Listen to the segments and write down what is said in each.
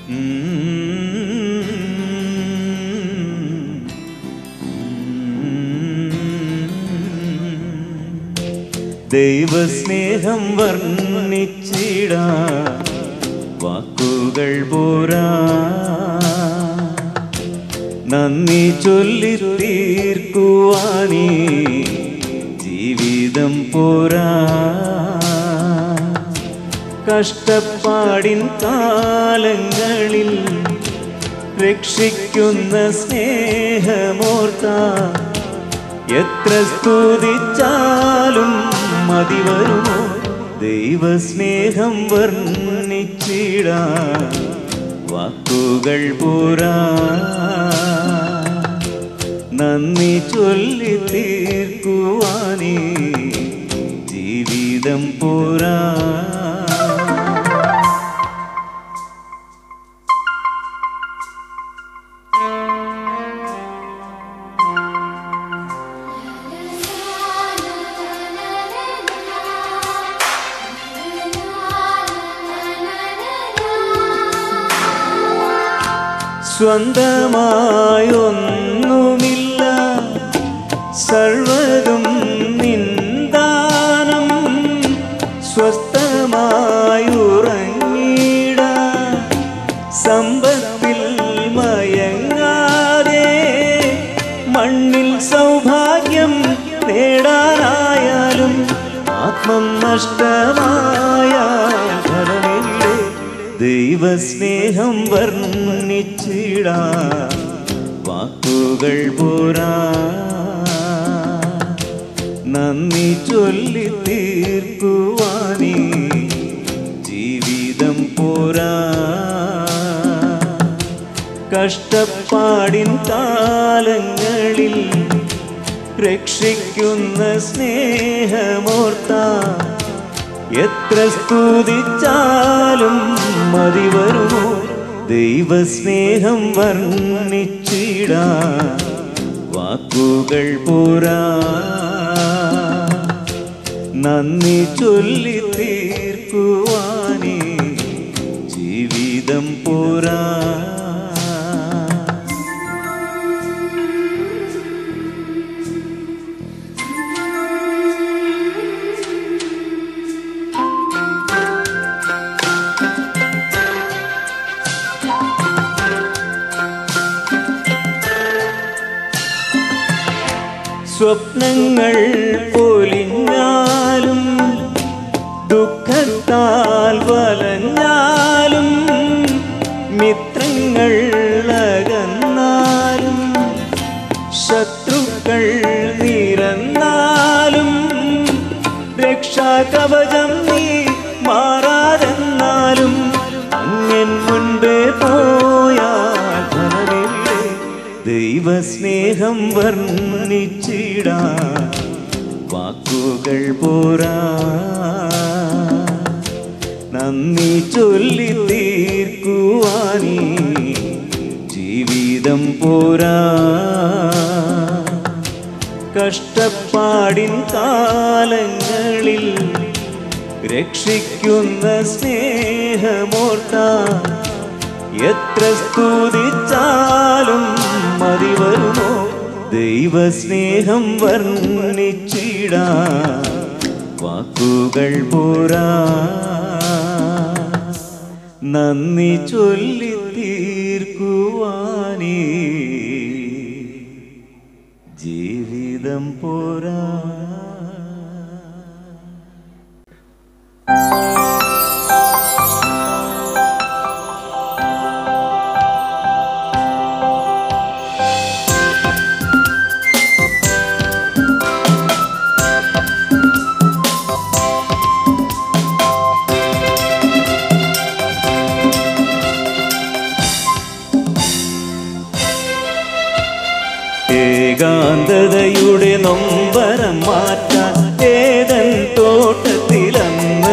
ദൈവസ്നേഹം വർണ്ണിച്ചിടാ വാക്കുകൾ പോരാ നന്ദി ചൊല്ലി തീർക്കുവാനീ ജീവിതം പോരാ കഷ്ടപ്പാടിൻ കാലങ്ങളിൽ രക്ഷിക്കുന്ന സ്നേഹമോർത്ത എത്ര സ്തുതിച്ചാലും മതി വരുമോ ദൈവസ്നേഹം വർണ്ണിച്ചിടാ വാക്കുകൾ പോരാ നന്ദി ചൊല്ലി തീർക്കുവാനേ ജീവിതം പോരാ സ്വന്തമായൊന്നുമില്ല സർവതും നിന്ദാനം സ്വസ്ഥമായുറങ്ങിട സമ്പത്തിൽ മയങ്ങാതെ മണ്ണിൽ സൗഭാഗ്യം നേടാനായാലും ആത്മം നഷ്ടമായ ധനമില്ലേ ദൈവസ്നേഹം വർണ്ണിച്ചിടാ വാക്കുകൾ പോരാ നന്ദി ചൊല്ലി തീർക്കുവാനീ ജീവിതം പോരാ കഷ്ടപ്പാടിൻ കാലങ്ങളിൽ രക്ഷിക്കുന്ന സ്നേഹമോർത്ത എത്ര സ്തുതിച്ചാലും മതി വരുമോ ദൈവസ്നേഹം വർണ്ണിച്ചിടാ വാക്കുകൾ പോരാ നന്ദി ചൊല്ലി തീർക്കുവാനേ ജീവിതം പോരാ സ്വപ്നങ്ങൾ പൊലിഞ്ഞാലും ദുഃഖത്താൽ വലഞ്ഞാലും മിത്രങ്ങൾ അകന്നാലും ശത്രുക്കൾ നിരന്നാലും രക്ഷാകവചം നീ മാറാതെന്നാലും അങ്ങൻ മുൻപേ പോയാൽ ധനമില്ലേ ദൈവസ്നേഹം വർണ്ണിച്ചിടാ വാക്കുകൾ പോരാ നന്ദി ചൊല്ലി തീർക്കുവാനീ ജീവിതം പോരാ കഷ്ടപ്പാടിൻ കാലങ്ങളിൽ രക്ഷിക്കുന്ന സ്നേഹമോർത്ത എത്ര സ്തുതിച്ചാലും മതി വരുമോ ദൈവസ്നേഹം വർണ്ണിച്ചിടാ വാക്കുകൾ പോരാ നന്ദി ചൊല്ലി തീർക്കുവാനേ ജീവിതം പോരാ ഏകാന്തതയുടെ നൊമ്പരം മാറ്റാൻ ഏതൻ തോട്ടത്തിലന്ന്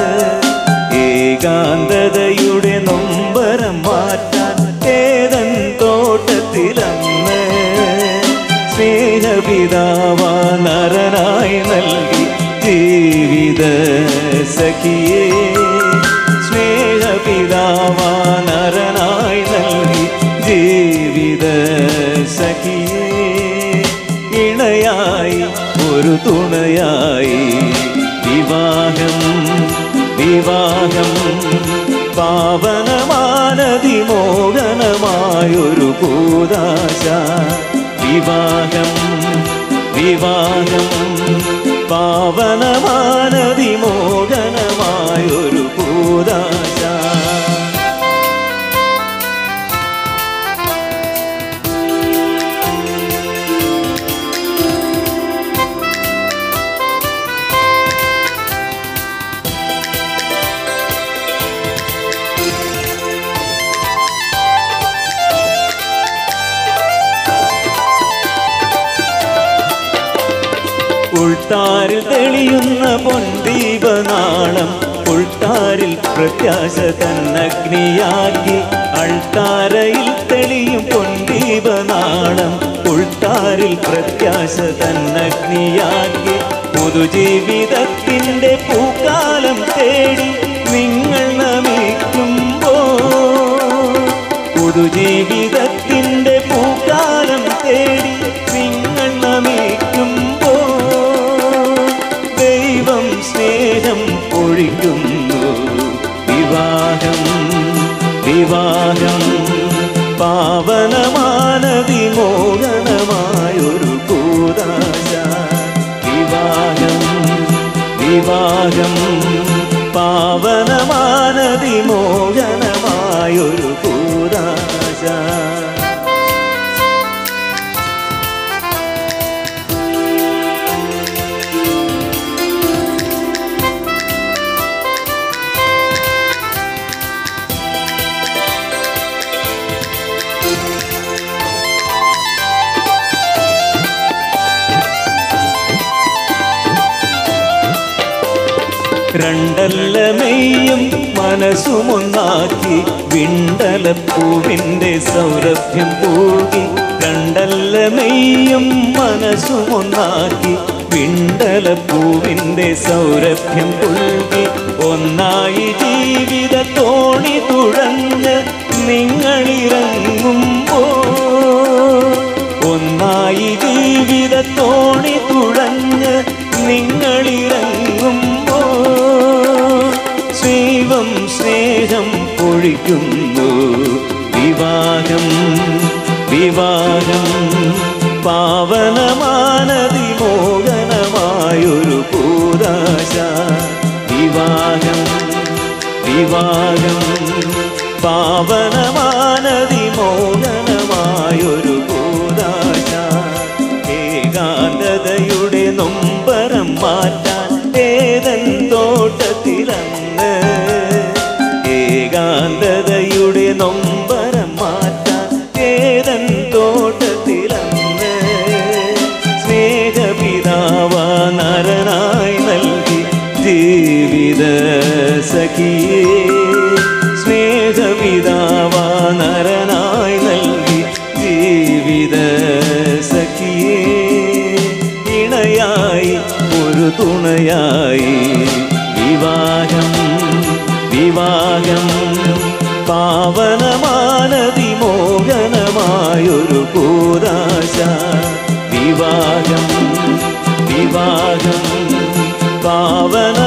ഏകാന്തതയുടെ നൊമ്പരം മാറ്റാൻ ഏതൻ തോട്ടത്തിലന്ന് സ്നേഹപിതാവാ നരനായി നൽകി ജീവിത സഖിയേ സ്നേഹപിതാവാ നരനായി തുണയായി വിവാഹം വിവാഹം പാവനമാനതിമോഹനമായൊരു കൂതാശ വിവാഹം വിവാഹം പാവനമാനതിമോഹനമായൊരു കൂതാശ ഉൾത്താരിൽ തെളിയുന്ന പൊൻദീപനാളം ഉൾത്താരിൽ പ്രത്യാശ തന്നഗ്നിയാക്കി അൾത്താരയിൽ തെളിയും പൊൻദീപനാളം ഉൾത്താരിൽ പ്രത്യാശ തന്നഗ്നിയാക്കി പുതുജീവിതത്തിൻ്റെ പൂക്കാലം തേടി നിങ്ങൾ നമിക്കുമ്പോൾ പുതുജീവിതത്തിൻ്റെ പൂക്കാലം തേടി നിങ്ങൾ നമിക്കുമ്പോൾ ദൈവം സ്നേഹം ഒഴിക്കുന്നു വിവാഹം വിവാഹം പാവനമാനതിമോഹനമായൊരു കൂതാശ വിവാഹം വിവാഹം പാവനമാനതിമോഹനമായൊരു കൂതാശ രണ്ടല്ല മെയ്യും മനസ്സുമൊന്നാക്കി വിണ്ടലപ്പൂവിൻ്റെ സൗരഭ്യം പൂകി രണ്ടല്ല മെയ്യും മനസ്സുമൊന്നാക്കി വിണ്ടലപ്പൂവിൻ്റെ സൗരഭ്യം പുൽകി ഒന്നായി ജീവിത തോണി തുഴഞ്ഞ് നിങ്ങളിറങ്ങുമ്പോൾ ഒന്നായി ജീവിത തോണി തുഴഞ്ഞ് നിങ്ങളിറങ്ങുമ്പോൾ ദൈവം സ്നേഹം പൊഴിക്കുന്നു വിവാഹം വിവാഹം പാവനമാനതിമോഹനമായൊരു കൂതാശ വിവാഹം വിവാഹം പാവനമാനതിമോഹനമായൊരു കൂതാശ ഏകാന്തതയുടെ നൊമ്പരം മാറ്റാൻ ഏതൻ തോട്ടത്തിലന്ന് ഏകാന്തതയുടെ നൊമ്പരം മാറ്റാൻ ഏതൻ തോട്ടത്തിലന്ന് സ്നേഹപിതാവ നരനായി നൽകി ജീവിത സഖിയേ സ്നേഹപിതാവ നരനായി നൽകി ജീവിത സഖിയേ ഇണയായി ഒരു തുണയായി വിവാഹം വിവാഹം പാവനമാനതിമോഹനമായൊരു കൂതാശ വിവാഹം വിവാഹം പാവന